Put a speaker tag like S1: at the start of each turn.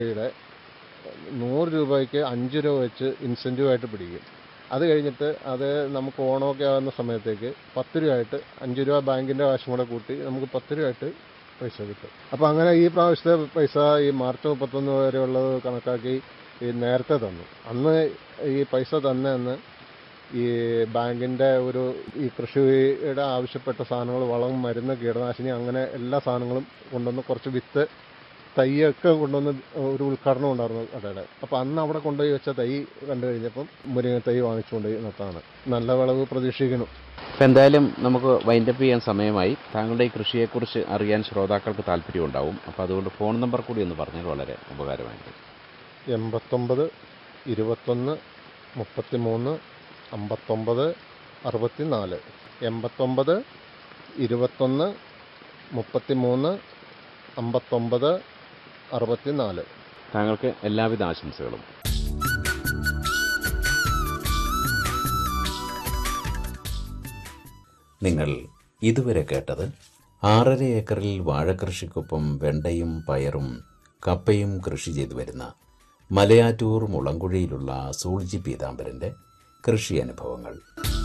S1: ഇവിടെ നൂറ് രൂപയ്ക്ക് അഞ്ച് രൂപ വെച്ച് ഇൻസെൻറ്റീവായിട്ട് പിടിക്കും അത് കഴിഞ്ഞിട്ട് അത് നമുക്ക് ഓണമൊക്കെ ആകുന്ന സമയത്തേക്ക് പത്ത് രൂപയായിട്ട് അഞ്ച് രൂപ ബാങ്കിൻ്റെ കാശും കൂടെ കൂട്ടി നമുക്ക് പത്ത് രൂപയായിട്ട് പൈസ കിട്ടും അപ്പോൾ അങ്ങനെ ഈ പ്രാവശ്യത്തെ പൈസ ഈ മാർച്ച് മുപ്പത്തൊന്ന് വരെയുള്ളത് കണക്കാക്കി ഈ നേരത്തെ തന്നു അന്ന് ഈ പൈസ തന്നെന്ന് ഈ ബാങ്കിൻ്റെ ഒരു ഈ കൃഷിയുടെ ആവശ്യപ്പെട്ട സാധനങ്ങൾ വളം മരുന്ന് കീടനാശിനി അങ്ങനെ എല്ലാ സാധനങ്ങളും കൊണ്ടുവന്ന് കുറച്ച് വിത്ത് തൈയൊക്കെ കൊണ്ടുവന്ന് ഒരു ഉദ്ഘാടനം ഉണ്ടായിരുന്നു കടയുടെ അപ്പോൾ അന്ന് അവിടെ കൊണ്ടുപോയി വെച്ച തൈ കണ്ടു കഴിഞ്ഞപ്പം മുരിങ്ങ തൈ വാങ്ങിച്ചു കൊണ്ടുപോയി നട്ടാണ് നല്ല വിളവ് പ്രതീക്ഷിക്കുന്നു
S2: അപ്പം എന്തായാലും നമുക്ക് വൈൻഡപ്പ് ചെയ്യാൻ സമയമായി താങ്കളുടെ ഈ കൃഷിയെക്കുറിച്ച് അറിയാൻ ശ്രോതാക്കൾക്ക് താല്പര്യമുണ്ടാവും അപ്പോൾ അതുകൊണ്ട് ഫോൺ നമ്പർ കൂടി ഒന്ന് പറഞ്ഞാൽ വളരെ ഉപകാരമായിരിക്കും
S1: എൺപത്തൊമ്പത് ഇരുപത്തൊന്ന് മുപ്പത്തി മൂന്ന് അമ്പത്തൊമ്പത് അറുപത്തി നാല് എൺപത്തൊമ്പത് ഇരുപത്തൊന്ന് മുപ്പത്തി മൂന്ന് അമ്പത്തൊമ്പത് അറുപത്തി നാല്
S2: താങ്കൾക്ക് എല്ലാവിധ ആശംസകളും
S3: നിങ്ങൾ ഇതുവരെ കേട്ടത് ആറര ഏക്കറിൽ വാഴകൃഷിക്കൊപ്പം വെണ്ടയും പയറും കപ്പയും കൃഷി ചെയ്തു വരുന്ന മലയാറ്റൂർ മുളങ്കുഴിയിലുള്ള സൂൾജി പീതാംബരന്റെ കൃഷി അനുഭവങ്ങൾ